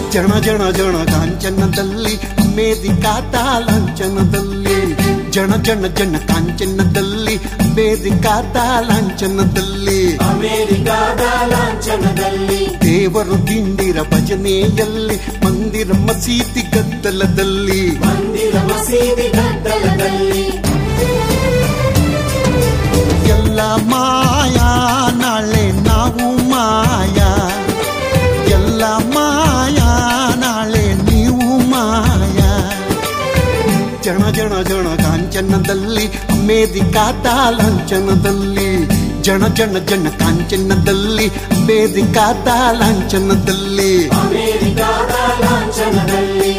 ಜನ ಜನ ಜನ ಕಾಂಚನದಲ್ಲಿ ಅಮೇರಿಕಾದ ಲಾಂಛನದಲ್ಲಿ ಜನ ಜನ ಜನ ಕಾಂಚನದಲ್ಲಿ ಅಮೇರಿಕಾದ ಲಾಂಛನದಲ್ಲಿ ಅಮೆರಿಕಾದ ಲಾಂಛನದಲ್ಲಿ ದೇವರು ದಿಂಡಿರ ಭಜನೆಯಲ್ಲಿ ಮಂದಿರ ಮಸೀದಿ ಗದ್ದಲದಲ್ಲಿ ಮಂದಿರ ಮಸೀದಿ ಗದ್ದಲದಲ್ಲಿ ಎಲ್ಲ ಮಾಯಾ ನಾಳೆ ನಾವು ಮಾಯಾ ಎಲ್ಲ ಮಾಯಾ ನಾಳೆ ನೀವು ಮಾಯಾ ಜನ ಜನ ಜನ ಕಾಂಚನದಲ್ಲಿ ಅಮೇರಿಕಾದ ಲಾಂಛನದಲ್ಲಿ ಜನ ಜನ ಜನ ಕಾಂಚನದಲ್ಲಿ ಅಮೇರಿಕಾದ ಲಾಂಛನದಲ್ಲಿ ಅಮೆರಿಕಾದ ಲಾಂಛನದಲ್ಲಿ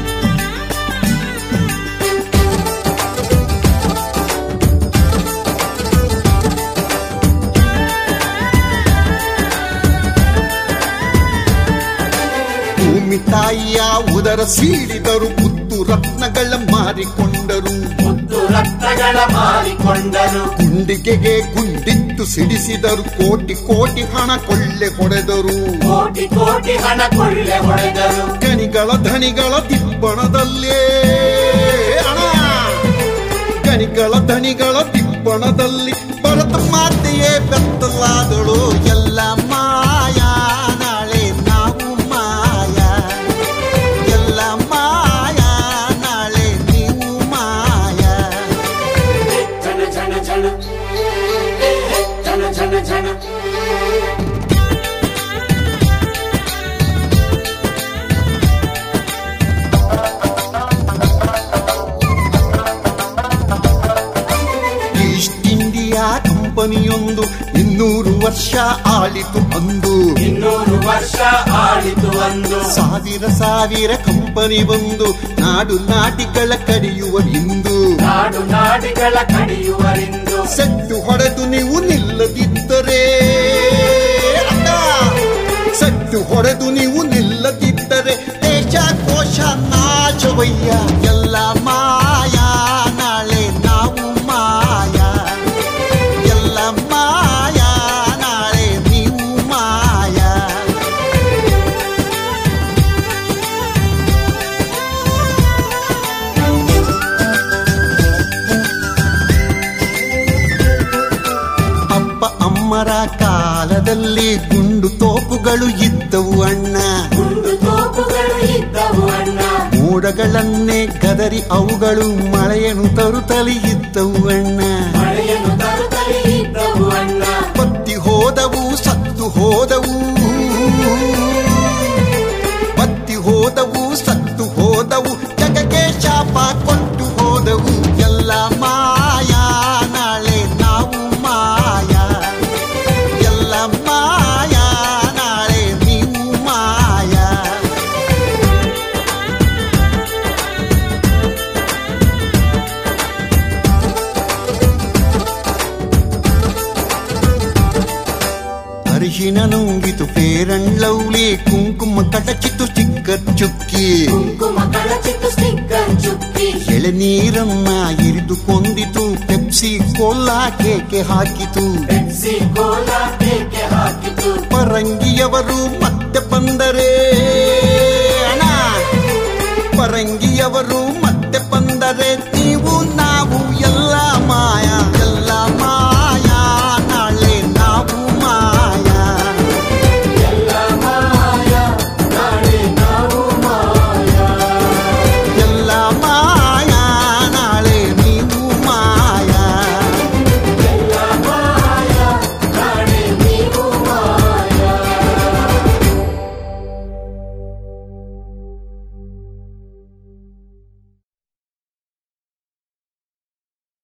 ಭೂಮಿ ತಾಯಿಯ ಉದರ ಸೀಳಿದರು ಮುತ್ತು ರತ್ನಗಳ ಮಾರಿಕೊಂಡರು ಮುತ್ತು ರತ್ನಗಳ ಮಾರಿಕೊಂಡರು ಗುಂಡಿಗೆಗೆ ಗುಂಡಿಟ್ಟು ಸಿಡಿಸಿದರು ಕೋಟಿ ಕೋಟಿ ಹಣ ಕೊಳ್ಳೆ ಹೊಡೆದರು ಕೋಟಿ ಕೋಟಿ ಹಣ ಕೊಳ್ಳೆ ಹೊಡೆದರು ಗಣಿಗಳ ಧನಿಗಳ ದಿಬ್ಬಣದಲ್ಲೇ ಹಣ ಗಣಿಗಳ ಧನಿಗಳ ದಿಬ್ಬಣದಲ್ಲಿ ಭರತ ಮಾತೆಯೇ ಬೆತ್ತಲಾದಳು ಎಲ್ಲ ಮಾಯಾ ನಾಳೆ ನಾವು ಮಾಯಾ ಎಲ್ಲ ಮಾಯಾ ನಾಳೆ ನೀವು ಮಾಯಾ ಜನ ಜನ ಜನ ಜನ ಜನ ಜನ ಈಸ್ಟ್ ಇಂಡಿಯಾ ಕಂಪನಿಯೊಂದು ಇನ್ನೂರು ವರ್ಷ ಆಳಿತು ಅಂದು ಇನ್ನೂರು ವರ್ಷ ಆಳಿತು ಒಂದು ಸಾವಿರ ಸಾವಿರ ಕಂಪನಿ ಬಂದು ನಾಡು ನಾಟಿಗಳ ಕಡಿಯುವ ಇಂದು ನಾಡು ನಾಡಿಗಳ ಕಡಿಯುವರಿಂದು ಸೆಟ್ಟು ಹೊಡೆದು ನೀವು ನಿಲ್ಲದಿದ್ದರೆ ಅಕ್ಕ, ಸೆಟ್ಟು ಹೊಡೆದು ನೀವು ನಿಲ್ಲದಿದ್ದರೆ ದೇಶ ಕೋಶ ನಾಶವಯ್ಯ ಎಲ್ಲ ಮಾಯಾ ನಾಳೆ ನಾವು ಮಾಯಾ ಎಲ್ಲ ಮಾಯಾ ನಾಳೆ ನೀವು ಮಾಯಾ ಅಪ್ಪ ಅಮ್ಮರ ಕಾಲದಲ್ಲಿ ಗುಂಡು ತೋಪುಗಳು ಇದ್ದವು ಅಣ್ಣ ಗುಂಡು ತೋಪುಗಳು ಇದ್ದವು ಅಣ್ಣ ಮೋಡಗಳನ್ನೇ ಗದರಿ ಅವುಗಳು ಮಳೆಯನ್ನು ತರುತ್ತಲೇ ಇದ್ದವು ಅಣ್ಣ ಮಳೆಯನ್ನು ತರುತ್ತಲೇ ಇದ್ದವು ಅಣ್ಣ ಬತ್ತಿ ಹೋದವು ಸತ್ತು ಹೋದವು ಬತ್ತಿ ಹೋದವು ಸತ್ತು ಹೋದವು ಜಗಕ್ಕೆ ಶಾಪ ಕೊಟ್ಟು ಹೋದವು ಎಲ್ಲ ಮಾಯಾ ನಾಳೆ ನಾವು ಮಾಯಾ ಎಲ್ಲ ಮಾಯಾ ನಾಳೆ ನೀವು ಮಾಯಾ ಅರಿಶಿನ ನುಂಗಿತು ಫೇರನ್ ಲವ್ಲಿ ಕುಂಕುಮ ಕಟಚಿತು ಚಿಕ್ಕ ಚುಕ್ಕಿ ಕುಂಕುಮ ಕಳಚಿತ್ತು ಸ್ಟಿಕ್ಕರ್ ಚುಕ್ಕಿ ಎಳೆನೀರನ್ನ ಇರಿದು ಕೊಂದಿತು ಪೆಪ್ಸಿ ಕೋಲಾ ಕೇಕೆ ಹಾಕಿತು ಪೆಪ್ಸಿ ಕೋಲಾ ಕೇಕೆ ಹಾಕಿತು ಪರಂಗಿಯವರು ಮತ್ತೆ ಬಂದರೆ ಅಣ್ಣ ಪರಂಗಿಯವರು ಮತ್ತೆ ಬಂದರೆ